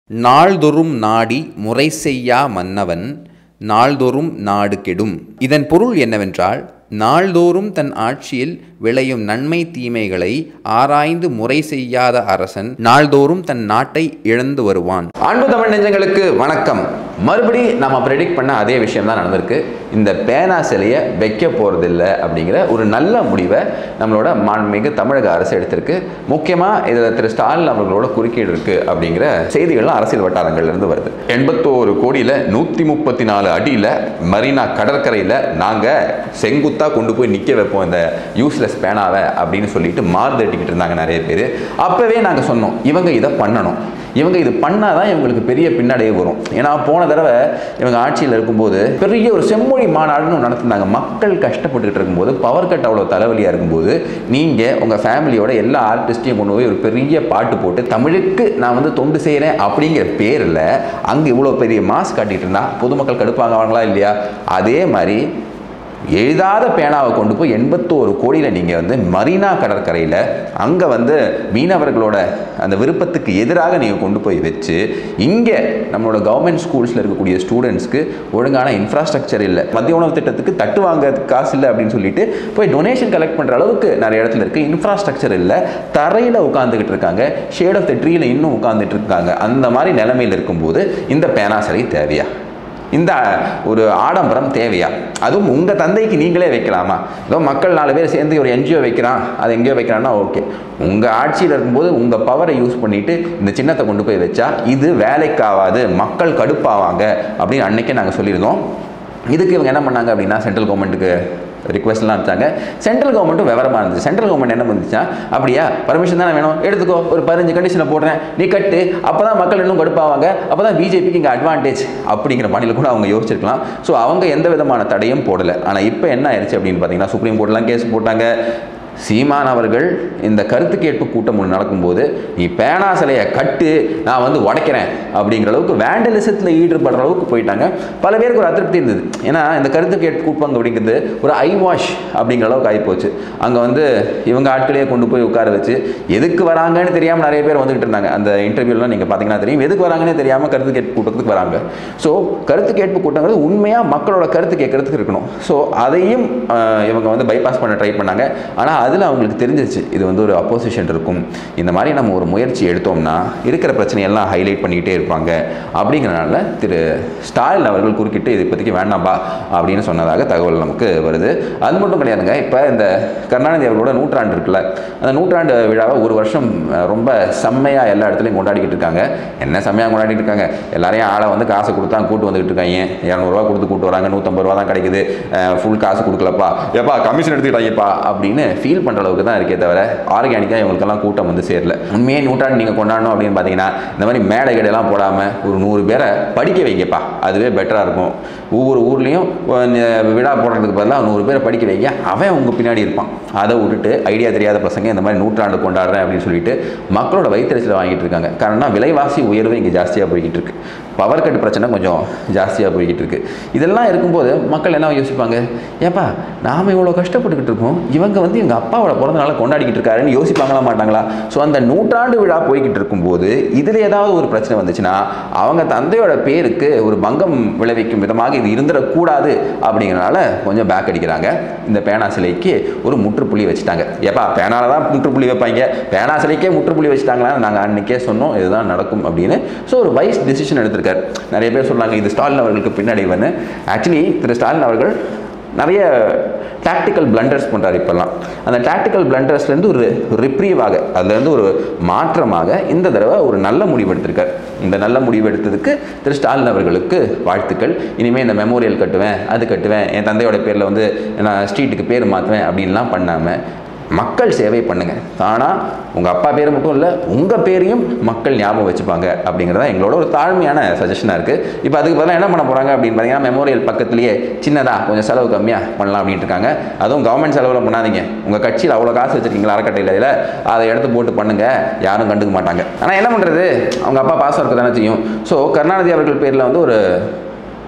நாள்தொறும் நாடி முறை செய்யா மன்னவன் நாள்தொறும் நாடு கெடும் இதன் பொருள் என்னவென்றால் நாள்தோறும் தன் ஆட்சியில் விளையும் நன்மை தீமைகளை ஆராய்ந்து முறை செய்யாத அரசன் நாள்தோறும் தன் நாட்டை இழந்து வருவான் அன்பு தமிழ் நெஞ்சங்களுக்கு வணக்கம் மறுபடி நம்ம ப்ரெடிக்ட் பண்ண அதே விஷயம் தான் நடந்திருக்கு இந்த பேனா சிலையை வைக்க போகிறதில்ல அப்படிங்கிற ஒரு நல்ல முடிவை நம்மளோட மாண்புமிகு தமிழக அரசு எடுத்திருக்கு முக்கியமாக இதில் திரு ஸ்டாலின் அவர்களோட குறுக்கீடு இருக்குது அப்படிங்கிற செய்திகள்லாம் அரசியல் வட்டாரங்கள்லேருந்து வருது எண்பத்தோரு கோடியில் நூற்றி முப்பத்தி நாலு அடியில் மரீனா கடற்கரையில் நாங்கள் செங்குத்தாக கொண்டு போய் நிற்க வைப்போம் இந்த யூஸ்லெஸ் பேனாவை அப்படின்னு சொல்லிட்டு மார்தட்டிக்கிட்டு இருந்தாங்க நிறைய பேர் அப்போவே நாங்கள் சொன்னோம் இவங்க இதை பண்ணணும் இவங்க இது பண்ணால் தான் இவங்களுக்கு பெரிய பின்னடைவு வரும் ஏன்னா போன தடவை இவங்க ஆட்சியில் இருக்கும்போது பெரிய ஒரு செம்மொழி மாநாடுன்னு ஒண்ணு நடத்தினாங்க மக்கள் கஷ்டப்பட்டுக்கிட்டு இருக்கும்போது பவர் கட் அவ்வளோ தலைவலியாக இருக்கும்போது நீங்கள் உங்கள் ஃபேமிலியோட எல்லா ஆர்டிஸ்ட்டையும் கொண்டு போய் ஒரு பெரிய பாட்டு போட்டு தமிழுக்கு நான் வந்து தொண்டு செய்கிறேன் அப்படிங்கிற பேரில் அங்கே இவ்வளோ பெரிய மாஸ் காட்டிகிட்டு இருந்தா பொதுமக்கள் கடுப்பாங்க இல்லையா அதே மாதிரி எழுதாத பேனாவை கொண்டு போய் எண்பத்தோரு கோடியில் நீங்கள் வந்து மரீனா கடற்கரையில் அங்கே வந்து மீனவர்களோட அந்த விருப்பத்துக்கு எதிராக நீங்கள் கொண்டு போய் வச்சு இங்கே நம்மளோட கவர்மெண்ட் ஸ்கூல்ஸில் இருக்கக்கூடிய ஸ்டூடெண்ட்ஸ்க்கு ஒழுங்கான இன்ஃப்ராஸ்ட்ரக்சர் இல்லை மத்திய உணவு திட்டத்துக்கு தட்டு வாங்குறதுக்கு காசு இல்லை அப்படின்னு சொல்லிட்டு போய் டொனேஷன் கலெக்ட் பண்ணுற அளவுக்கு நிறைய இடத்துல இருக்குது இன்ஃப்ராஸ்ட்ரக்சர் இல்லை தரையில் உட்காந்துக்கிட்டு இருக்காங்க ஷேட் ஆஃப் த ட்ரீல இன்னும் உட்காந்துட்டு இருக்காங்க அந்த மாதிரி நிலைமையில் இருக்கும்போது இந்த பேனா சிலை தேவையா இந்த ஒரு ஆடம்பரம் தேவையா அதுவும் உங்கள் தந்தைக்கு நீங்களே வைக்கலாமா ஏதோ மக்கள் நாலு பேர் சேர்ந்து ஒரு என்ஜிஓ வைக்கிறான் அது எங்கேயோ வைக்கிறான்னா ஓகே உங்கள் ஆட்சியில் இருக்கும்போது உங்கள் பவரை யூஸ் பண்ணிவிட்டு இந்த சின்னத்தை கொண்டு போய் வச்சா இது வேலைக்காகாது மக்கள் கடுப்பாவாங்க அப்படின்னு அன்னைக்கே நாங்கள் சொல்லியிருந்தோம் இதுக்கு இவங்க என்ன பண்ணாங்க அப்படின்னா சென்ட்ரல் கவர்மெண்ட்டுக்கு ரிக்வஸ்ட்லாம் அனுப்பிச்சாங்க சென்ட்ரல் கவர்மெண்ட்டும் விவரமாக இருந்துச்சு சென்ட்ரல் கவர்மெண்ட் என்ன வந்துச்சா அப்படியா பர்மிஷன் தானே வேணும் எடுத்துக்கோ ஒரு பதினஞ்சு கண்டிஷனில் போடுறேன் நீ கட்டு அப்போ தான் மக்கள் இன்னும் கடுப்பாவாங்க அப்போ தான் பிஜேபிக்கு இங்கே அட்வான்டேஜ் அப்படிங்கிற மாநில கூட அவங்க யோசிச்சிருக்கலாம் ஸோ அவங்க எந்த விதமான தடையும் போடலை ஆனால் இப்போ என்ன ஆயிடுச்சு அப்படின்னு பார்த்தீங்கன்னா சுப்ரீம் கோர்ட்லாம் கேஸ் போட்டாங்க சீமான் அவர்கள் இந்த கருத்து கேட்பு கூட்டம் ஒன்று நடக்கும்போது நீ பேனா சிலையை கட்டு நான் வந்து உடைக்கிறேன் அப்படிங்கிற அளவுக்கு வேண்டலிசத்தில் ஈடுபடுற அளவுக்கு போயிட்டாங்க பல பேருக்கு ஒரு அதிருப்தி இருந்தது ஏன்னா இந்த கருத்து கேட்பு கூட்டம் அப்படிங்கிறது ஒரு ஐ வாஷ் அப்படிங்கிற அளவுக்கு ஆகிப்போச்சு அங்கே வந்து இவங்க ஆட்களையே கொண்டு போய் உட்கார வச்சு எதுக்கு வராங்கன்னு தெரியாமல் நிறைய பேர் வந்துகிட்டு இருந்தாங்க அந்த இன்டர்வியூலாம் நீங்கள் பார்த்தீங்கன்னா தெரியும் எதுக்கு வராங்கன்னே தெரியாமல் கருத்து கேட்பு கூட்டத்துக்கு வராங்க ஸோ கருத்து கேட்பு கூட்டங்கிறது உண்மையாக மக்களோட கருத்து கேட்கறதுக்கு இருக்கணும் ஸோ அதையும் ஆஹ், இவங்க வந்து பைபாஸ் பண்ண ட்ரை பண்ணாங்க ஆனால் அதில் அவங்களுக்கு தெரிஞ்சிருச்சு இது வந்து ஒரு அப்போசிஷன் இருக்கும் இந்த மாதிரி நம்ம ஒரு முயற்சி எடுத்தோம்னா இருக்கிற பிரச்சனையெல்லாம் ஹைலைட் பண்ணிக்கிட்டே இருப்பாங்க அப்படிங்கிறனால திரு ஸ்டாலின் அவர்கள் குறுக்கிட்டு இது இப்போதைக்கு வேண்டாம்பா அப்படின்னு சொன்னதாக தகவல் நமக்கு வருது அது மட்டும் கிடையாதுங்க இப்போ இந்த கருணாநிதி அவர்களோட நூற்றாண்டு இருக்குல்ல அந்த நூற்றாண்டு விழாவை ஒரு வருஷம் அஹ், ரொம்ப செம்மையாக எல்லா இடத்துலையும் கொண்டாடிக்கிட்டு இருக்காங்க என்ன செம்மையாக கொண்டாடிட்டு இருக்காங்க எல்லாரையும் ஆளை வந்து காசு கொடுத்தா கூட்டு வந்துகிட்டு இருக்காங்க இரநூறுவா கொடுத்து கூட்டு வராங்க நூற்றம்பது ரூபா தான் கிடைக்குது ஃபுல் காசு கொடுக்கலப்பா ஏப்பா கமிஷன் எடுத்துக்கிட்டாங்கப்பா அப்படின்னு ஃபீல் பண்ணுற அளவுக்கு தான் இருக்கே தவிர ஆர்கானிக்காக இவங்களுக்கெல்லாம் கூட்டம் வந்து சேரல உண்மையே நூற்றாண்டு நீங்கள் கொண்டாடணும் அப்படின்னு பார்த்தீங்கன்னா இந்த மாதிரி மேடை கடையெல்லாம் போடாமல் ஒரு நூறு பேரை படிக்க வைங்கப்பா அதுவே பெட்டராக இருக்கும் ஒவ்வொரு ஊர்லேயும் விழா போடுறதுக்கு பதிலாக நூறு பேரை படிக்க வைங்க அவன் உங்கள் பின்னாடி இருப்பான் அதை விட்டுட்டு ஐடியா தெரியாத பசங்க இந்த மாதிரி நூற்றாண்டு கொண்டாடுறேன் அப்படின்னு சொல்லிட்டு மக்களோட வயிற்றுச்சலை வாங்கிட்டு இருக்காங்க காரணம் விலைவாசி உயர்வு இங்கே ஜாஸ்தியாக போய்கிட்டு இருக்கு பவர் கட் பிரச்சனை கொஞ்சம் ஜாஸ்தியாக போய்கிட்டு இருக்கு இதெல்லாம் இருக்கும்போது மக்கள் என்ன யோசிப்பாங்க ஏப்பா நாம் இவ்வளோ கஷ்டப்பட்டுக்கிட்டு இருக்கோம் இவங்க வந்து எங்கள் அப்பாவோட பிறந்த நாளை கொண்டாடிக்கிட்டு இருக்காருன்னு யோசிப்பாங்களா மாட்டாங்களா ஸோ அந்த நூற்றாண்டு விழா போய்கிட்டு இருக்கும்போது இதில் ஏதாவது ஒரு பிரச்சனை வந்துச்சுன்னா அவங்க தந்தையோட பேருக்கு ஒரு பங்கம் விளைவிக்கும் விதமாக இது இருந்துடக்கூடாது அப்படிங்கிறனால கொஞ்சம் பேக் அடிக்கிறாங்க இந்த பேனா சிலைக்கு ஒரு முற்றுப்புள்ளி வச்சுட்டாங்க ஏப்பா பேனால தான் முற்றுப்புள்ளி வைப்பாங்க பேனா சிலைக்கே முற்றுப்புள்ளி வச்சுட்டாங்களா நாங்கள் அன்னைக்கே சொன்னோம் இதுதான் நடக்கும் அப்படின்னு ஸோ ஒரு வைஸ் டெசிஷன் எடுத்திருக்காரு நிறைய பேர் சொன்னாங்க இது ஸ்டாலின் அவர்களுக்கு பின்னடைவுன்னு ஆக்சுவலி திரு ஸ்டாலின் அவர்கள் நிறைய டாக்டிக்கல் பிளண்டர்ஸ் பண்ணுறாரு இப்போல்லாம் அந்த டாக்டிக்கல் பிளண்டர்ஸ்லேருந்து ஒரு ரிப்ரீவாக அதுலேருந்து ஒரு மாற்றமாக இந்த தடவை ஒரு நல்ல முடிவு எடுத்திருக்கார் இந்த நல்ல முடிவு எடுத்ததுக்கு திரு ஸ்டாலின் அவர்களுக்கு வாழ்த்துக்கள் இனிமேல் இந்த மெமோரியல் கட்டுவேன் அது கட்டுவேன் என் தந்தையோட பேரில் வந்து நான் ஸ்ட்ரீட்டுக்கு பேர் மாற்றுவேன் அப்படின்லாம் பண்ணாமல் மக்கள் சேவை பண்ணுங்க ஆனால் உங்கள் அப்பா பேர் மட்டும் இல்லை உங்கள் பேரையும் மக்கள் ஞாபகம் வச்சுப்பாங்க அப்படிங்கிறதா எங்களோட ஒரு தாழ்மையான சஜஷனாக இருக்குது இப்போ அதுக்கு பதிலாக என்ன பண்ண போகிறாங்க அப்படின்னு பார்த்தீங்கன்னா மெமோரியல் பக்கத்துலேயே சின்னதாக கொஞ்சம் செலவு கம்மியாக பண்ணலாம் அப்படின்ட்டு இருக்காங்க அதுவும் கவர்மெண்ட் செலவில் பண்ணாதீங்க உங்கள் கட்சியில் அவ்வளோ காசு வச்சுருக்கீங்களா அறக்கட்டையில் இதில் அதை எடுத்து போட்டு பண்ணுங்க யாரும் கண்டுக்க மாட்டாங்க ஆனால் என்ன பண்ணுறது அவங்க அப்பா பாசம் இருக்க தானே செய்யும் ஸோ கருணாநிதி அவர்கள் பேரில் வந்து ஒரு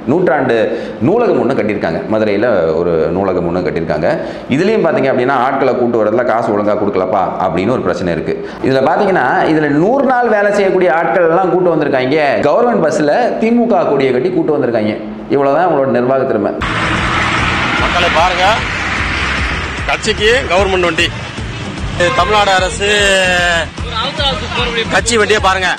நூற்றாண்டு நூலகம் ஒன்று கட்டியிருக்காங்க மதுரையில் ஒரு நூலகம் ஒன்று கட்டியிருக்காங்க இதுலேயும் பார்த்தீங்க அப்படின்னா ஆட்களை கூட்டு வரதுல காசு ஒழுங்காக கொடுக்கலப்பா அப்படின்னு ஒரு பிரச்சனை இருக்குது இதில் பார்த்தீங்கன்னா இதில் நூறு நாள் வேலை செய்யக்கூடிய ஆட்கள் எல்லாம் கூட்டு வந்திருக்காங்க கவர்மெண்ட் பஸ்ஸில் திமுக கொடியை கட்டி கூட்டு வந்திருக்காங்க இவ்வளோதான் அவங்களோட நிர்வாக திறமை மக்களை பாருங்க கட்சிக்கு கவர்மெண்ட் வண்டி இது தமிழ்நாடு அரசு கட்சி வண்டியை பாருங்க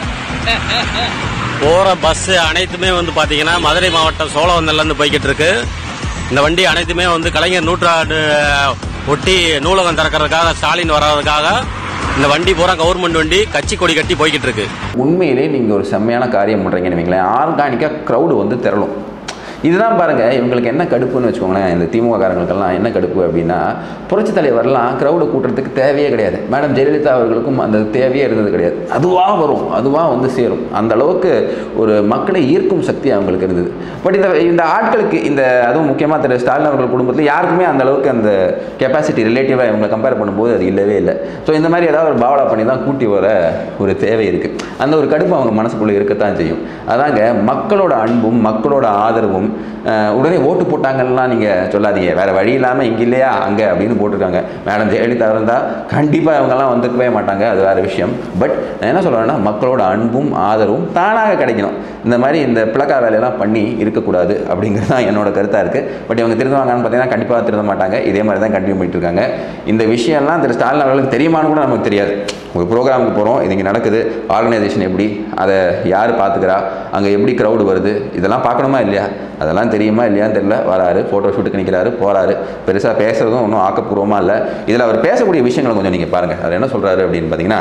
போற பஸ் அனைத்துமே வந்து பாத்தீங்கன்னா மதுரை மாவட்டம் சோழவந்தல்ல இருந்து போய்கிட்டு இருக்கு இந்த வண்டி அனைத்துமே வந்து கலைஞர் நூற்றாண்டு ஒட்டி நூலகம் திறக்கிறதுக்காக ஸ்டாலின் வர்றதுக்காக இந்த வண்டி பூரா கவர்மெண்ட் வண்டி கட்சி கொடி கட்டி போய்கிட்டு இருக்கு உண்மையிலே நீங்கள் ஒரு செம்மையான காரியம் பண்ணுறீங்கன்னு வைங்களேன் ஆர்கானிக்காக க்ரௌடு வந்து திரளும் இதுதான் பாருங்கள் இவங்களுக்கு என்ன கடுப்புன்னு வச்சுக்கோங்களேன் இந்த திமுக காரங்களுக்கெல்லாம் என்ன கடுப்பு அப்படின்னா புரட்சி தலைவர்லாம் க்ரௌடை கூட்டுறதுக்கு தேவையே கிடையாது மேடம் ஜெயலலிதா அவர்களுக்கும் அந்த தேவையே இருந்தது கிடையாது அதுவாக வரும் அதுவாக வந்து சேரும் அந்த அளவுக்கு ஒரு மக்களை ஈர்க்கும் சக்தி அவங்களுக்கு இருந்தது பட் இந்த இந்த ஆட்களுக்கு இந்த அதுவும் முக்கியமாக திரு ஸ்டாலின் அவர்கள் குடும்பத்தில் யாருக்குமே அந்த அளவுக்கு அந்த கெப்பாசிட்டி ரிலேட்டிவாக இவங்களை கம்பேர் பண்ணும்போது அது இல்லவே இல்லை ஸோ இந்த மாதிரி ஏதாவது ஒரு பாவலா பண்ணி தான் கூட்டி வர ஒரு தேவை இருக்குது அந்த ஒரு கடுப்பு அவங்க மனசுக்குள்ளே இருக்கத்தான் செய்யும் அதாங்க மக்களோட அன்பும் மக்களோட ஆதரவும் அஹ், உடனே ஓட்டு போட்டாங்கலாம் நீங்கள் சொல்லாதீங்க வேறு வழி இல்லாமல் இங்கே இல்லையா அங்கே அப்படின்னு போட்டிருக்காங்க மேடம் ஜெயலலிதா இருந்தால் கண்டிப்பாக இவங்கெல்லாம் வந்துருக்கவே மாட்டாங்க அது வேறு விஷயம் பட் நான் என்ன சொல்கிறேன்னா மக்களோட அன்பும் ஆதரவும் தானாக கிடைக்கணும் இந்த மாதிரி இந்த பிளக்கா வேலையெல்லாம் பண்ணி இருக்கக்கூடாது அப்படிங்கிறது தான் என்னோட கருத்தாக இருக்குது பட் இவங்க திருந்துவாங்கன்னு பார்த்தீங்கன்னா கண்டிப்பாக திருந்த மாட்டாங்க இதே மாதிரி தான் கண்டினியூ பண்ணிட்டு இருக்காங்க இந்த விஷயம்லாம் திரு ஸ்டாலின் அவர்களுக்கு தெரியுமான்னு கூட நமக்கு தெரியாது ஒரு ப்ரோக்ராமுக்கு போகிறோம் இது இங்கே நடக்குது ஆர்கனைசேஷன் எப்படி அதை யார் பார்த்துக்கிறா அங்கே எப்படி க்ரௌடு வருது இதெல்லாம் பார்க்கணுமா இல்லையா அதெல்லாம் தெரியுமா இல்லையான்னு தெரியல வராரு ஃபோட்டோ ஷூட்டுக்கு நிற்கிறாரு போகிறாரு பெருசாக பேசுகிறதும் ஒன்றும் ஆக்கப்பூர்வமாக இல்லை இதில் அவர் பேசக்கூடிய விஷயங்களை கொஞ்சம் நீங்கள் பாருங்கள் அவர் என்ன சொல்கிறாரு அப்படின்னு பார்த்தீங்கன்னா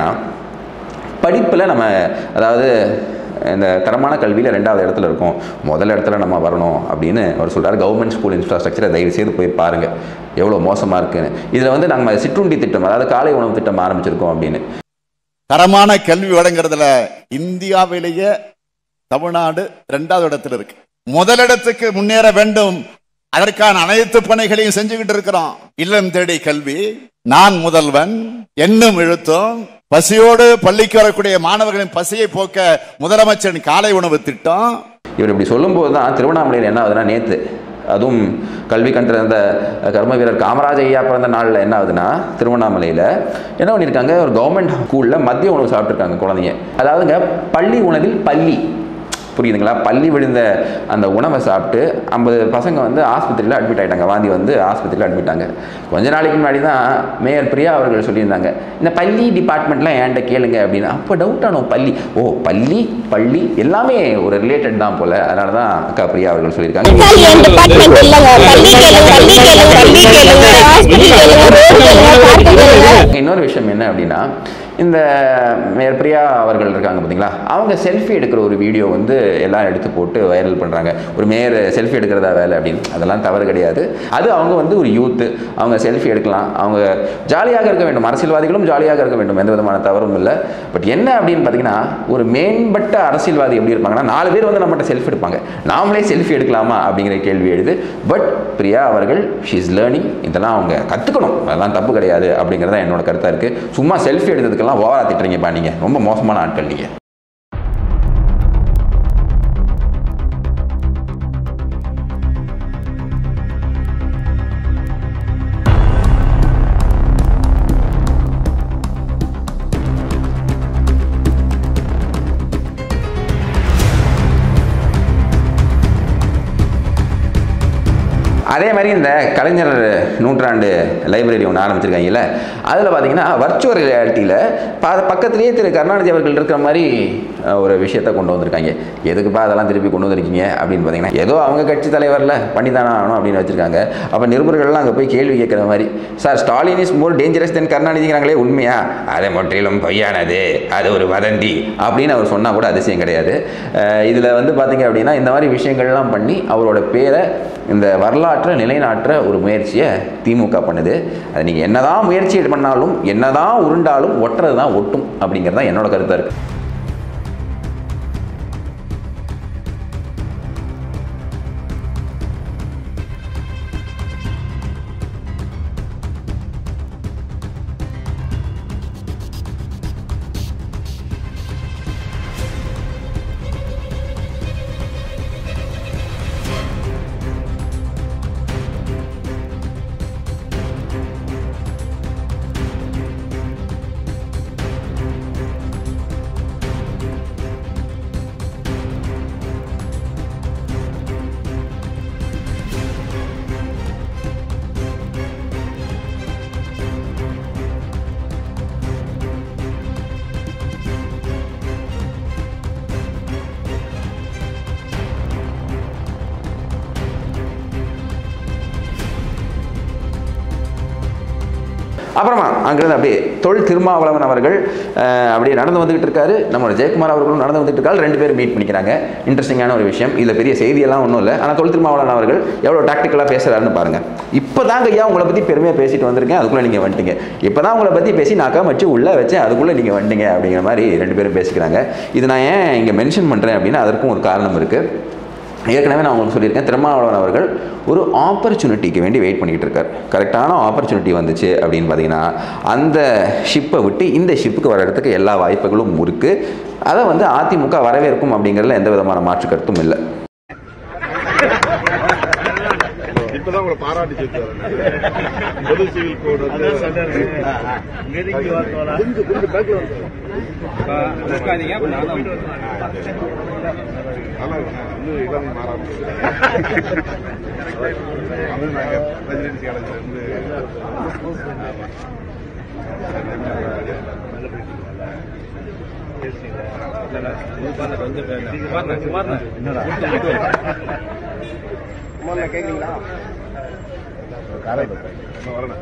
படிப்பில் நம்ம அதாவது இந்த தரமான கல்வியில் ரெண்டாவது இடத்துல இருக்கும் முதல் இடத்துல நம்ம வரணும் அப்படின்னு அவர் சொல்றாரு கவர்மெண்ட் ஸ்கூல் இன்ஃப்ராஸ்ட்ரக்சரை தயவு செய்து போய் பாருங்கள் எவ்வளோ மோசமாக இருக்குன்னு இதில் வந்து நாங்கள் சிற்றுண்டி திட்டம் அதாவது காலை உணவு திட்டம் ஆரம்பிச்சிருக்கோம் அப்படின்னு தரமான கல்வி வழங்குறதுல இந்தியாவிலேயே தமிழ்நாடு இரண்டாவது இடத்துல இருக்கு முதலிடத்துக்கு முன்னேற வேண்டும் அதற்கான அனைத்து பணிகளையும் செஞ்சுக்கிட்டு இருக்கிறோம் இல்லம் தேடி கல்வி நான் முதல்வன் என்னும் எழுத்தும் பசியோடு பள்ளிக்கு வரக்கூடிய மாணவர்களின் பசியை போக்க முதலமைச்சரின் காலை உணவு திட்டம் இவர் இப்படி சொல்லும்போது தான் திருவண்ணாமலையில் என்ன ஆகுதுன்னா நேற்று அதுவும் கல்வி கண்டிருந்த கர்ம வீரர் காமராஜ் ஐயா பிறந்த நாளில் என்ன ஆகுதுன்னா திருவண்ணாமலையில் என்ன பண்ணியிருக்காங்க ஒரு கவர்மெண்ட் ஸ்கூலில் மதிய உணவு சாப்பிட்ருக்காங்க குழந்தைங்க அதாவதுங்க பள்ளி உணவில் பள்ளி புரியுதுங்களா பள்ளி விழுந்த அந்த உணவை சாப்பிட்டு ஐம்பது பசங்க வந்து ஆஸ்பத்திரியில் அட்மிட் ஆகிட்டாங்க வாந்தி வந்து ஆஸ்பத்திரியில் அட்மிட் ஆங்க கொஞ்ச நாளைக்கு முன்னாடி தான் மேயர் பிரியா அவர்கள் சொல்லியிருந்தாங்க இந்த பள்ளி டிபார்ட்மெண்ட்லாம் ஏன்ட்ட கேளுங்க அப்படின்னு அப்போ டவுட் ஆனோம் பள்ளி ஓ பள்ளி பள்ளி எல்லாமே ஒரு ரிலேட்டட் தான் போல அதனால தான் அக்கா பிரியா அவர்கள் சொல்லியிருக்காங்க என் டிபார்ட்மெண்ட் இல்லைங்க பள்ளி கேளுங்க பள்ளி கேளுங்க பள்ளி கேளுங்க ஹாஸ்பிட்டல் கேளுங்க ரோடு கேளுங்க பார்க்க கேளுங்க இன்னொரு விஷயம் என்ன அப்படின்னா இந்த மேயர் பிரியா அவர்கள் இருக்காங்க பார்த்தீங்களா அவங்க செல்ஃபி எடுக்கிற ஒரு வீடியோ வந்து எல்லாம் எடுத்து போட்டு வைரல் பண்ணுறாங்க ஒரு மேயர் செல்ஃபி எடுக்கிறதா வேலை அப்படின்னு அதெல்லாம் தவறு கிடையாது அது அவங்க வந்து ஒரு யூத்து அவங்க செல்ஃபி எடுக்கலாம் அவங்க ஜாலியாக இருக்க வேண்டும் அரசியல்வாதிகளும் ஜாலியாக இருக்க வேண்டும் எந்த விதமான தவறும் இல்லை பட் என்ன அப்படின்னு பார்த்தீங்கன்னா ஒரு மேம்பட்ட அரசியல்வாதி எப்படி இருப்பாங்கன்னா நாலு பேர் வந்து நம்மகிட்ட செல்ஃபி எடுப்பாங்க நாமளே செல்ஃபி எடுக்கலாமா அப்படிங்கிற கேள்வி எழுது பட் பிரியா அவர்கள் ஷீ இஸ் லேர்னிங் இதெல்லாம் அவங்க கற்றுக்கணும் அதெல்லாம் தப்பு கிடையாது அப்படிங்கிறது தான் என்னோட கருத்தாக இருக்குது சும்மா செல்ஃபி எடுத்ததுக்கெல்லாம் ஓவரா திட்டுறீங்கப்பா நீங்கள் ரொம்ப மோசமான ஆட்கள் நீங்கள் அதே மாதிரி இந்த கலைஞர் நூற்றாண்டு லைப்ரரி ஒன்று ஆரம்பிச்சிருக்காங்கல்ல அதில் பார்த்தீங்கன்னா வர்ச்சுவல் ரியாலிட்டியில் ப பக்கத்துலேயே திரு கருணாநிதி அவர்கள் இருக்கிற மாதிரி அஹ், ஒரு விஷயத்தை கொண்டு வந்திருக்காங்க எதுக்குப்பா அதெல்லாம் திருப்பி கொண்டு வந்திருக்கீங்க அப்படின்னு பார்த்தீங்கன்னா ஏதோ அவங்க கட்சி தலைவரில் பண்ணி தானே ஆகணும் அப்படின்னு வச்சுருக்காங்க அப்போ நிருபர்கள்லாம் அங்கே போய் கேள்வி கேட்குற மாதிரி sir Stalin is more dangerous than கருணாநிதிங்கிறாங்களே உண்மையா அது முற்றிலும் பொய்யானது அது ஒரு வதந்தி அப்படின்னு அவர் சொன்னால் கூட அதிசயம் கிடையாது இதில் வந்து பார்த்தீங்க அப்படின்னா இந்த மாதிரி விஷயங்கள்லாம் பண்ணி அவரோட பேரை இந்த வரலாற்றை நிலைநாட்டுற ஒரு முயற்சியை திமுக பண்ணுது அது நீங்கள் என்னதான் முயற்சி பண்ணாலும் என்னதான் உருண்டாலும் ஒட்டுறது தான் ஒட்டும் அப்படிங்கிறது தான் என்னோட கருத்தாக இருக்குது அப்புறமா அங்கிருந்து அப்படியே தொல் திருமாவளவன் அவர்கள் அஹ், அப்படியே நடந்து வந்துகிட்டு இருக்காரு நம்மளோட ஜெயக்குமார் அவர்களும் நடந்து வந்துட்டு இருக்காரு ரெண்டு பேரும் மீட் பண்ணிக்கிறாங்க இன்ட்ரெஸ்டிங்கான ஒரு விஷயம் இதில் பெரிய செய்தியெல்லாம் ஒன்றும் இல்லை ஆனால் தொல் திருமாவளவன் அவர்கள் எவ்வளோ டாக்டிக்கலாக பேசுகிறாருன்னு பாருங்க இப்போ தாங்க ஐயா உங்களை பற்றி பெருமையாக பேசிட்டு வந்திருக்கேன் அதுக்குள்ளே நீங்கள் வந்துட்டீங்க இப்போ தான் உங்களை பற்றி பேசி நான் வச்சு உள்ளே வச்சேன் அதுக்குள்ளே நீங்கள் வந்துட்டீங்க அப்படிங்கிற மாதிரி ரெண்டு பேரும் பேசிக்கிறாங்க இது நான் ஏன் இங்கே மென்ஷன் பண்ணுறேன் அப்படின்னா அதற்கும் ஒரு காரணம் இருக்குது ஏற்கனவே நான் உங்களுக்கு சொல்லியிருக்கேன் திருமாவளவன் அவர்கள் ஒரு ஆப்பர்ச்சுனிட்டிக்கு வேண்டி வெயிட் பண்ணிக்கிட்டு இருக்கார் கரெக்டான ஆப்பர்ச்சுனிட்டி வந்துச்சு அப்படின்னு பார்த்தீங்கன்னா அந்த ஷிப்பை விட்டு இந்த ஷிப்புக்கு வர்றதுக்கு எல்லா வாய்ப்புகளும் இருக்குது அதை வந்து அதிமுக வரவேற்கும் அப்படிங்கிறதுல எந்த விதமான மாற்று கருத்தும் இல்லை இப்பதான் உங்களை பாராட்டி சேர்த்து வரேன் பொது சிவில் கோடு வந்து கொஞ்சம் கொஞ்சம் பேக்ல வந்து நல்லா இருக்கு. இன்னும் எல்லாமே மாறாம இருக்கு. அது நாங்க பிரசிடென்சி காலேஜ்ல இருந்து கேக்குறீங்களா இன்னும் வரணும்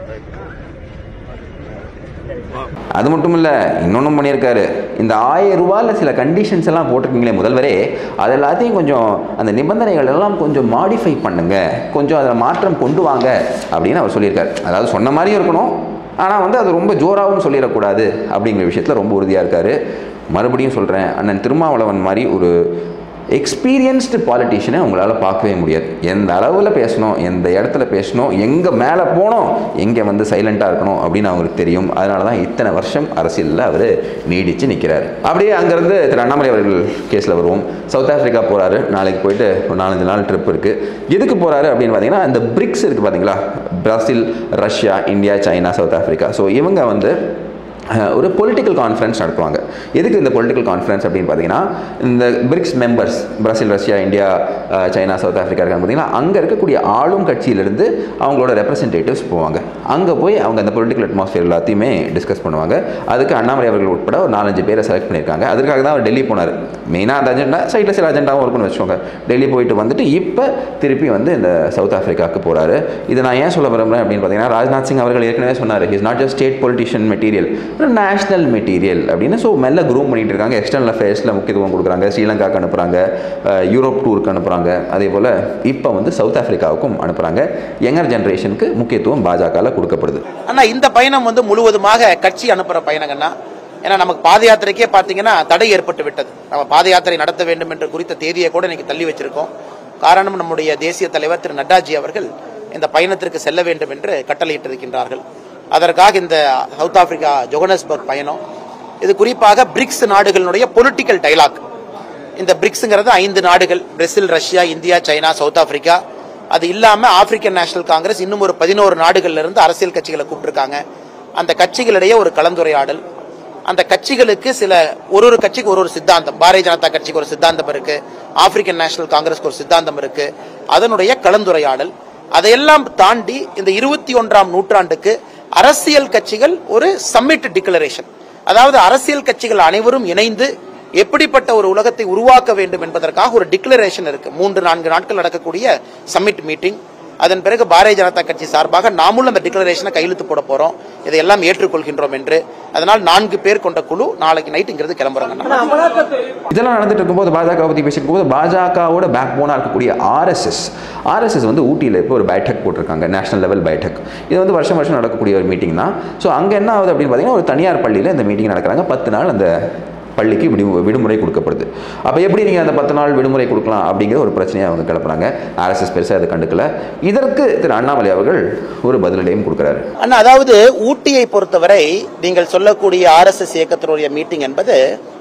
அது மட்டும் இல்லை இன்னொன்றும் பண்ணியிருக்காரு இந்த ஆயிரம் ரூபாயில் சில கண்டிஷன்ஸ் எல்லாம் போட்டிருக்கீங்களே முதல்வரே அது எல்லாத்தையும் கொஞ்சம் அந்த நிபந்தனைகள் எல்லாம் கொஞ்சம் மாடிஃபை பண்ணுங்க கொஞ்சம் அதில் மாற்றம் கொண்டு வாங்க அப்படின்னு அவர் சொல்லியிருக்காரு அதாவது சொன்ன மாதிரியும் இருக்கணும் ஆனால் வந்து அது ரொம்ப ஜோராகவும் சொல்லிடக்கூடாது அப்படிங்கிற விஷயத்தில் ரொம்ப உறுதியாக இருக்கார் மறுபடியும் சொல்கிறேன் அண்ணன் திருமாவளவன் மாதிரி ஒரு எக்ஸ்பீரியன்ஸ்டு பாலிட்டிஷியனை உங்களால் பார்க்கவே முடியாது எந்த அளவில் பேசணும் எந்த இடத்துல பேசணும் எங்கே மேலே போனோம் எங்கே வந்து சைலண்ட்டாக இருக்கணும் அப்படின்னு அவங்களுக்கு தெரியும் அதனால தான் இத்தனை வருஷம் அரசியலில் அவர் நீடித்து நிற்கிறார் அப்படியே அங்கேருந்து திரு அண்ணாமலை அவர்கள் கேஸில் வருவோம் சவுத் ஆஃப்ரிக்கா போகிறாரு நாளைக்கு போயிட்டு ஒரு நாலஞ்சு நாள் ட்ரிப் இருக்குது எதுக்கு போகிறாரு அப்படின்னு பார்த்தீங்கன்னா இந்த பிரிக்ஸ் இருக்குது பார்த்தீங்களா Brazil Russia India China South Africa so இவங்க வந்து அஹ், ஒரு பொலிட்டிக்கல் கான்ஃபரன்ஸ் நடத்துவாங்க எதுக்கு இந்த பொலிட்டிக்கல் கான்ஃபரன்ஸ் அப்படின்னு பார்த்தீங்கன்னா இந்த BRICS members Brazil Russia India ah, China South Africa இருக்காங்க பார்த்தீங்கன்னா அங்கே இருக்கக்கூடிய ஆளும் கட்சியிலிருந்து அவங்களோட ரெப்ரசன்டேட்டிவ்ஸ் போவாங்க அங்கே போய் அவங்க அந்த பொலிட்டிக்கல் அட்மாஸ்பியர் எல்லாத்தையுமே டிஸ்கஸ் பண்ணுவாங்க அதுக்கு அண்ணாமலை அவர்கள் உட்பட ஒரு நாலஞ்சு பேரை செலக்ட் பண்ணியிருக்காங்க அதுக்காக தான் அவர் டெல்லி போனார் மெயினாக அந்த அஜெண்டா சைடில் சில அஜெண்டாவும் இருக்குன்னு வச்சுக்கோங்க டெல்லி போயிட்டு வந்துட்டு இப்போ திருப்பி வந்து இந்த சவுத் ஆஃப்ரிக்காவுக்கு போகிறாரு இது நான் ஏன் சொல்ல விரும்புகிறேன் அப்படின்னு பார்த்தீங்கன்னா ராஜ்நாத் சிங் அவர்கள் ஏற்கனவே சொன்னார் is not just state politician material national material அப்படின்னு ஸோ மெல்ல க்ரூம் பண்ணிட்டு இருக்காங்க எக்ஸ்டர்னல் அஃபேர்ஸில் முக்கியத்துவம் கொடுக்குறாங்க ஸ்ரீலங்காவுக்கு அனுப்புகிறாங்க அஹ், யூரோப் டூருக்கு அனுப்புகிறாங்க அதே போல் இப்போ வந்து சவுத் ஆஃப்ரிக்காவுக்கும் அனுப்புகிறாங்க யங்கர் ஜென்ரேஷனுக்கு முக்கியத்துவம் பாஜகவில் கொடுக்கப்படுது ஆனா இந்த பயணம் வந்து முழுவதுமாக கட்சி அனுப்புற பயணங்கண்ணா ஏன்னா நமக்கு பாத யாத்திரைக்கே பாத்தீங்கன்னா தடை ஏற்பட்டு விட்டது நம்ம பாத யாத்திரை நடத்த வேண்டும் என்று குறித்த தேதியை கூட இன்னைக்கு தள்ளி வச்சிருக்கோம் காரணம் நம்முடைய தேசிய தலைவர் திரு நட்டாஜி அவர்கள் இந்த பயணத்திற்கு செல்ல வேண்டும் என்று கட்டளையிட்டிருக்கின்றார்கள் அதற்காக இந்த சவுத் ஆப்பிரிக்கா ஜோகனஸ்பர்க் பயணம் இது குறிப்பாக பிரிக்ஸ் நாடுகளினுடைய பொலிட்டிக்கல் டைலாக் இந்த பிரிக்ஸ்ங்கிறது ஐந்து நாடுகள் Brazil Russia India China South Africa அது இல்லாம ஆப்பிரிக்கன் நேஷனல் காங்கிரஸ் இன்னும் ஒரு பதினோரு நாடுகள்ல இருந்து அரசியல் கட்சிகளை கூப்பிட்டிருக்காங்க அந்த கட்சிகளிடையே ஒரு கலந்துரையாடல் அந்த கட்சிகளுக்கு சில ஒரு ஒரு கட்சிக்கு ஒரு ஒரு சித்தாந்தம் பாரதிய ஜனதா கட்சிக்கு ஒரு சித்தாந்தம் இருக்கு ஆப்பிரிக்கன் நேஷனல் காங்கிரஸ்க்கு ஒரு சித்தாந்தம் இருக்கு அதனுடைய கலந்துரையாடல் அதையெல்லாம் தாண்டி இந்த இருபத்தி ஒன்றாம் நூற்றாண்டுக்கு அரசியல் கட்சிகள் ஒரு சம்மிட் டிக்ளரேஷன் அதாவது அரசியல் கட்சிகள் அனைவரும் இணைந்து எப்படிப்பட்ட ஒரு உலகத்தை உருவாக்க வேண்டும் என்பதற்காக ஒரு டிக்ளரேஷன் இருக்கு மூன்று நான்கு நாட்கள் நடக்கக்கூடிய சம்மிட் மீட்டிங் அதன் பிறகு பாரதிய ஜனதா கட்சி சார்பாக நாமும் அந்த டிக்ளரேஷனை கையெழுத்து போட போறோம் இதையெல்லாம் ஏற்றுக்கொள்கின்றோம் என்று அதனால் நான்கு பேர் கொண்ட குழு நாளைக்கு நைட் இங்கிருந்து கிளம்புறாங்க இதெல்லாம் நடந்துட்டு இருக்கும்போது பாஜக பற்றி பேசிட்டு இருக்கும்போது பாஜகவோட பேக் போனாக இருக்கக்கூடிய ஆர்எஸ்எஸ் ஆர்எஸ்எஸ் வந்து ஊட்டியில் இப்போ ஒரு பைட்டக் போட்டிருக்காங்க நேஷனல் லெவல் பைட்டக் இது வந்து வருஷம் வருஷம் நடக்கக்கூடிய ஒரு மீட்டிங் தான் ஸோ அங்கே என்ன ஆகுது அப்படின்னு பார்த்தீங்கன்னா ஒரு தனியார் பள்ளியில் இந்த மீட்டிங் நடக்கிறாங்க பத்து நாள் அந்த பள்ளிக்கு விடு விடுமுறை கொடுக்கப்படுது அப்போ எப்படி நீங்கள் அந்த பத்து நாள் விடுமுறை கொடுக்கலாம் அப்படிங்கிற ஒரு பிரச்சனையை அவங்க கிளப்புறாங்க ஆர்எஸ்எஸ் பெருசாக அதை கண்டுக்கல இதற்கு திரு அண்ணாமலை அவர்கள் ஒரு பதிலடையும் கொடுக்குறாரு அண்ணா அதாவது ஊட்டியை பொறுத்தவரை நீங்கள் சொல்லக்கூடிய ஆர்எஸ்எஸ் இயக்கத்தினுடைய மீட்டிங் என்பது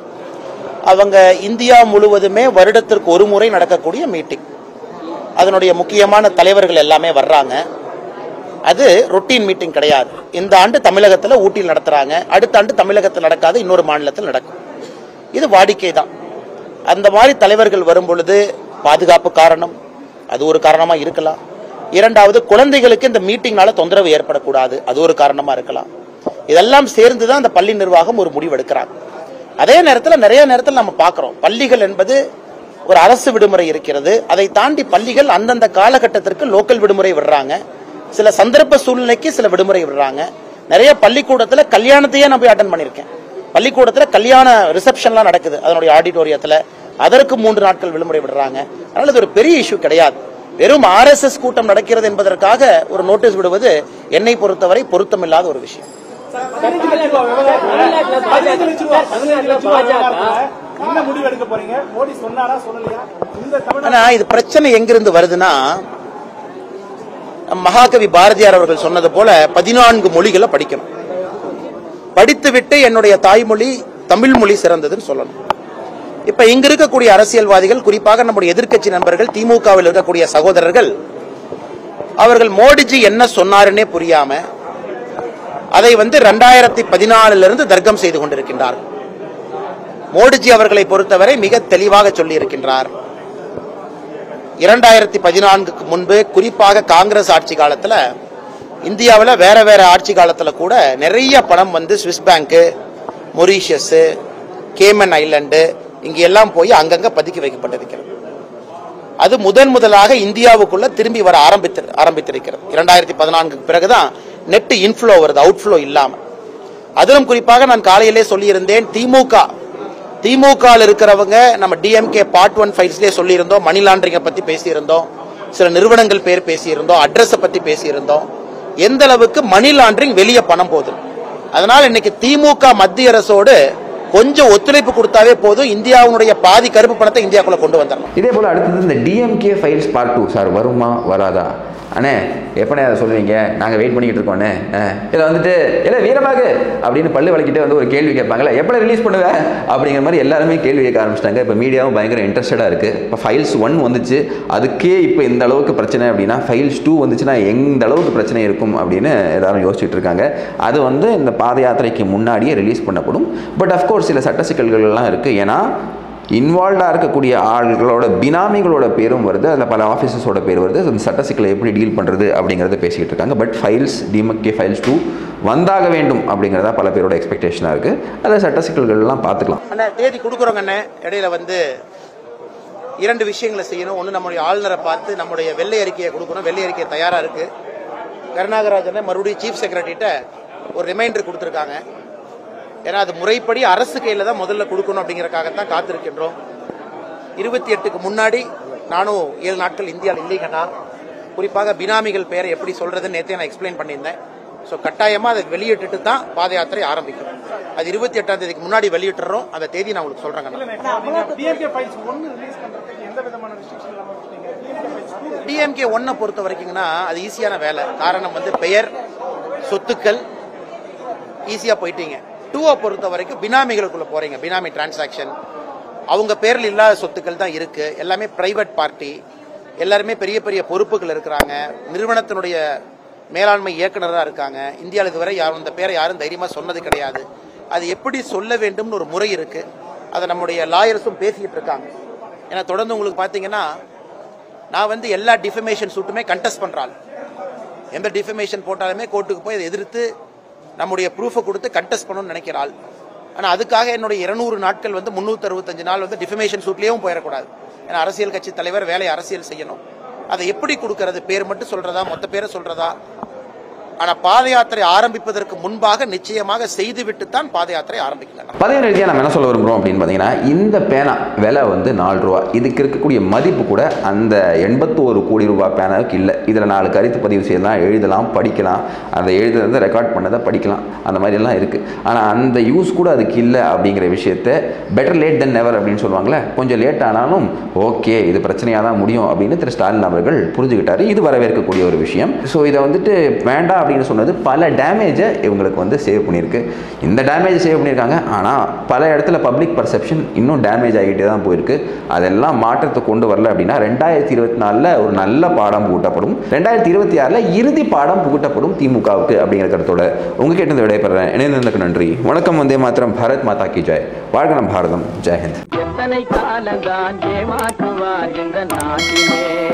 அவங்க இந்தியா முழுவதுமே வருடத்திற்கு ஒரு முறை நடக்கக்கூடிய மீட்டிங் அதனுடைய முக்கியமான தலைவர்கள் எல்லாமே வர்றாங்க அது ரொட்டீன் மீட்டிங் கிடையாது இந்த ஆண்டு தமிழகத்தில் ஊட்டியில் நடத்துறாங்க அடுத்த ஆண்டு தமிழகத்தில் நடக்காது இன்னொரு மாநிலத்தில் நடக்கும் இது வாடிக்கை தான் அந்த மாதிரி தலைவர்கள் வரும் பொழுது பாதுகாப்பு காரணம் அது ஒரு காரணமா இருக்கலாம் இரண்டாவது குழந்தைகளுக்கு இந்த மீட்டிங்னால தொந்தரவு ஏற்படக்கூடாது அது ஒரு காரணமா இருக்கலாம் இதெல்லாம் சேர்ந்து தான் அந்த பள்ளி நிர்வாகம் ஒரு முடிவு எடுக்கிறாங்க அதே நேரத்தில் நிறைய நேரத்தில் நம்ம பார்க்கிறோம் பள்ளிகள் என்பது ஒரு அரசு விடுமுறை இருக்கிறது அதை தாண்டி பள்ளிகள் அந்தந்த காலகட்டத்திற்கு லோக்கல் விடுமுறை விடுறாங்க சில சந்தர்ப்ப சூழ்நிலைக்கு சில விடுமுறை விடுறாங்க நிறைய பள்ளிக்கூடத்துல கல்யாணத்தையே நான் போய் அட்டன் பண்ணியிருக்கேன் பள்ளிக்கூடத்துல கல்யாண ரிசப்ஷன்லாம் நடக்குது அதனுடைய ஆடிட்டோரியத்துல அதற்கு மூன்று நாட்கள் விடுமுறை விடுறாங்க அதனால இது ஒரு பெரிய இஷ்யூ கிடையாது வெறும் ஆர்எஸ்எஸ் கூட்டம் நடக்கிறது என்பதற்காக ஒரு நோட்டீஸ் விடுவது என்னை பொறுத்தவரை பொருத்தமில்லாத ஒரு விஷயம் என்ன முடிவு எடுக்க போறீங்க மோடி சொன்னாரா சொல்லலையா இந்த தமிழ் ஆனா இது பிரச்சனை எங்கிருந்து வருதுன்னா மகாகவி பாரதியார் அவர்கள் சொன்னது போல பதினான்கு மொழிகளை படிக்கணும் படித்துவிட்டு என்னுடைய தாய்மொழி தமிழ் மொழி சிறந்ததுன்னு சொல்லணும் இப்ப இங்க இருக்கக்கூடிய அரசியல்வாதிகள் குறிப்பாக நம்முடைய எதிர்க்கட்சி நண்பர்கள் திமுகவில் இருக்கக்கூடிய சகோதரர்கள் அவர்கள் மோடிஜி என்ன சொன்னாருன்னே புரியாம அதை வந்து ரெண்டாயிரத்தி பதினாலுல இருந்து தர்க்கம் செய்து கொண்டிருக்கின்றார்கள் மோடிஜி அவர்களை பொறுத்தவரை மிக தெளிவாக சொல்லி இருக்கின்றார் இரண்டாயிரத்தி பதினான்குக்கு முன்பு குறிப்பாக காங்கிரஸ் ஆட்சி காலத்துல இந்தியாவில் வேற வேற ஆட்சி காலத்துல கூட நிறைய பணம் வந்து Swiss bank Mauritius Cayman island இங்க எல்லாம் போய் அங்கங்க பதுக்கி வைக்கப்பட்டிருக்கிறது அது முதன் முதலாக இந்தியாவுக்குள்ள திரும்பி வர ஆரம்பித்து ஆரம்பித்திருக்கிறது இரண்டாயிரத்தி பதினான்குக்கு பிறகுதான் நெட் இன்ஃப்ளோ வருது அவுட்ஃப்ளோ இல்லாம அதிலும் குறிப்பாக நான் காலையிலே சொல்லியிருந்தேன் திமுக திமுக ல இருக்கிறவங்க நம்ம டிஎம்கே பார்ட் ஒன் ஃபைல்ஸ்லேயே சொல்லியிருந்தோம் மணி லாண்டரிங்கை பத்தி பேசியிருந்தோம் சில நிறுவனங்கள் பேர் பேசியிருந்தோம் அட்ரஸை பத்தி பேசியிருந்தோம் எந்த அளவுக்கு மணி லாண்டரிங் வெளியே பணம் போகுது அதனால இன்னைக்கு திமுக மத்திய அரசோடு கொஞ்சம் ஒத்துழைப்பு கொடுத்தாவே போதும் இந்தியாவுடைய பாதி கருப்பு பணத்தை இந்தியாக்குள்ள கொண்டு வந்துடலாம் இதே போல் அடுத்தது இந்த DMK files part two sir வருமா வராதா அண்ணே எப்பனே அதை சொல்லுவீங்க நாங்கள் வெயிட் பண்ணிக்கிட்டு இருக்கோண்ணே இதில் வந்துட்டு இல்லை வீரமாக அப்படின்னு பல்லு வலிக்கிட்டே வந்து ஒரு கேள்வி கேட்பாங்கல்ல எப்போ ரிலீஸ் பண்ணுவேன் அப்படிங்கிற மாதிரி எல்லாருமே கேள்வி கேட்க ஆரம்பிச்சிட்டாங்க இப்போ மீடியாவும் பயங்கர இன்ட்ரெஸ்டடாக இருக்குது இப்போ ஃபைல்ஸ் ஒன் வந்துச்சு அதுக்கே இப்போ இந்த அளவுக்கு பிரச்சனை அப்படின்னா ஃபைல்ஸ் டூ வந்துச்சுன்னா எந்த அளவுக்கு பிரச்சனை இருக்கும் அப்படின்னு எல்லாரும் யோசிச்சுட்டு இருக்காங்க அது வந்து இந்த பாத யாத்திரைக்கு முன்னாடியே ரிலீஸ் பண்ணப்படும் பட் அஃப்கோர்ஸ் சில சட்ட சிக்கல்கள் எல்லாம் இருக்குது ஏன்னா இன்வால்வ்டாக இருக்கக்கூடிய ஆள்களோட பினாமிகளோட பேரும் வருது அதில் பல ஆஃபீஸஸோட பேர் வருது அந்த சட்ட சிக்கலை எப்படி டீல் பண்ணுறது அப்படிங்கிறத பேசிக்கிட்டு இருக்காங்க but files DMK files two வந்தாக வேண்டும் அப்படிங்கிறதா பல பேரோட எக்ஸ்பெக்டேஷனாக இருக்குது அதில் சட்ட சிக்கல்கள்லாம் பார்த்துக்கலாம் அண்ணா தேதி கொடுக்குறோங்க அண்ணே இடையில வந்து இரண்டு விஷயங்களை செய்யணும் ஒன்று நம்முடைய ஆளுநரை பார்த்து நம்முடைய வெள்ளை அறிக்கையை கொடுக்கணும் வெள்ளை அறிக்கை தயாரா இருக்கு கருணாகராஜனை மறுபடியும் சீஃப் செக்ரட்டரிட்ட ஒரு ரிமைண்டர் கொடுத்துருக்காங்க ஏன்னா அது முறைப்படி அரசு கையில தான் முதல்ல கொடுக்கணும் அப்படிங்கறக்காகத்தான் காத்திருக்கின்றோம் இருபத்தி எட்டுக்கு முன்னாடி நானும் ஏழு நாட்கள் இந்தியாவில் இல்லைங்கண்ணா குறிப்பாக பினாமிகள் பெயரை எப்படி சொல்றதுன்னு நேத்தே நான் எக்ஸ்பிளைன் பண்ணியிருந்தேன் ஸோ கட்டாயமா அதை வெளியிட்டுட்டு தான் பாத யாத்திரை ஆரம்பிக்கும் அது இருபத்தி எட்டாம் தேதிக்கு முன்னாடி வெளியிட்டுறோம் அந்த தேதி நான் உங்களுக்கு சொல்றேங்கண்ணா டிஎம்கே ஃபைல்ஸ் ஒன்னு ரிலீஸ் பண்றதுக்கு எந்த விதமான ரெஸ்ட்ரிக்ஷன் இல்லாம விட்டீங்க டிஎம்கே ஃபைல்ஸ் டூ டிஎம்கே ஒன்னை பொறுத்த வரைக்கும்னா அது ஈஸியான வேலை காரணம் வந்து பெயர் சொத்துக்கள் ஈஸியா போயிட்டீங்க டூவை பொறுத்த வரைக்கும் பினாமிகளுக்குள்ள போறீங்க பினாமி டிரான்சாக்ஷன் அவங்க பேர்ல இல்லாத சொத்துக்கள் தான் இருக்கு எல்லாமே பிரைவேட் பார்ட்டி எல்லாருமே பெரிய பெரிய பொறுப்புகள் இருக்கிறாங்க நிறுவனத்தினுடைய மேலாண்மை இயக்குனராக இருக்காங்க இந்தியாவில் இதுவரை யாரும் இந்த பேரை யாரும் தைரியமா சொன்னது கிடையாது அது எப்படி சொல்ல வேண்டும்னு ஒரு முறை இருக்கு அதை நம்முடைய லாயர்ஸும் பேசிட்டு இருக்காங்க ஏன்னா தொடர்ந்து உங்களுக்கு பார்த்தீங்கன்னா நான் வந்து எல்லா டிஃபமேஷன் சூட்டுமே கண்டெஸ்ட் பண்றாள் எந்த டிஃபமேஷன் போட்டாலுமே கோர்ட்டுக்கு போய் அதை எதிர்த்து நம்முடைய ப்ரூஃபை கொடுத்து கண்டெஸ்ட் பண்ணணும்னு நினைக்கிறாள் ஆனா அதுக்காக என்னுடைய இருநூறு நாட்கள் வந்து முன்னூத்தி அறுபத்தஞ்சு நாள் வந்து டிஃபமேஷன் சூட்லயும் போயிடக்கூடாது ஏன்னா அரசியல் கட்சி தலைவர் வேலையை அரசியல் செய்யணும் அதை எப்படி கொடுக்கறது பேர் மட்டும் சொல்றதா மொத்த பேரை சொல்றதா ஆனா பாத யாத்திரை ஆரம்பிப்பதற்கு முன்பாக நிச்சயமாக செய்துவிட்டு தான் பாத யாத்திரை ஆரம்பிக்கணும் பதினேழு ரீதியாக நம்ம என்ன சொல்ல விரும்புகிறோம் அப்படின்னு பார்த்தீங்கன்னா இந்த பேனா விலை வந்து நாலு ரூபா இதுக்கு இருக்கக்கூடிய மதிப்பு கூட அந்த எண்பத்தோரு கோடி ரூபாய் பேனாவுக்கு இல்லை இதில் நாலு கருத்து பதிவு செய்யலாம் எழுதலாம் படிக்கலாம் அந்த எழுதுறத ரெக்கார்ட் பண்ணதை படிக்கலாம் அந்த மாதிரி எல்லாம் இருக்குது ஆனால் அந்த யூஸ் கூட அதுக்கு இல்லை அப்படிங்கிற விஷயத்த பெட்டர் லேட் தென் நெவர் அப்படின்னு சொல்லுவாங்களே கொஞ்சம் லேட் ஆனாலும் ஓகே இது பிரச்சனையாக தான் முடியும் அப்படின்னு திரு ஸ்டாலின் அவர்கள் புரிஞ்சுக்கிட்டாரு இது வரவேற்கக்கூடிய ஒரு விஷயம் ஸோ இதை வந்துட்டு வேண்டாம் அப்படின்னு சொன்னது பல டேமேஜை இவங்களுக்கு வந்து சேவ் பண்ணியிருக்கு இந்த டேமேஜ் சேவ் பண்ணியிருக்காங்க ஆனால் பல இடத்துல பப்ளிக் பர்செப்ஷன் இன்னும் டேமேஜ் ஆகிட்டே தான் போயிருக்கு அதெல்லாம் மாற்றத்தை கொண்டு வரல அப்படின்னா ரெண்டாயிரத்தி இருபத்தி நாலில் ஒரு நல்ல பாடம் புகட்டப்படும் ரெண்டாயிரத்தி இருபத்தி ஆறில் இறுதி பாடம் புகட்டப்படும் திமுகவுக்கு அப்படிங்கிற கருத்தோட உங்ககிட்ட இருந்து விடைபெறேன் இணைந்ததுக்கு நன்றி வணக்கம் வந்தே மாத்திரம் பாரத் மாதா கி ஜெய் வாழ்க நம் பாரதம் ஜெயஹிந்த் எத்தனை காலந்தான் ஏமாற்றுவார் இந்த நாட்டிலே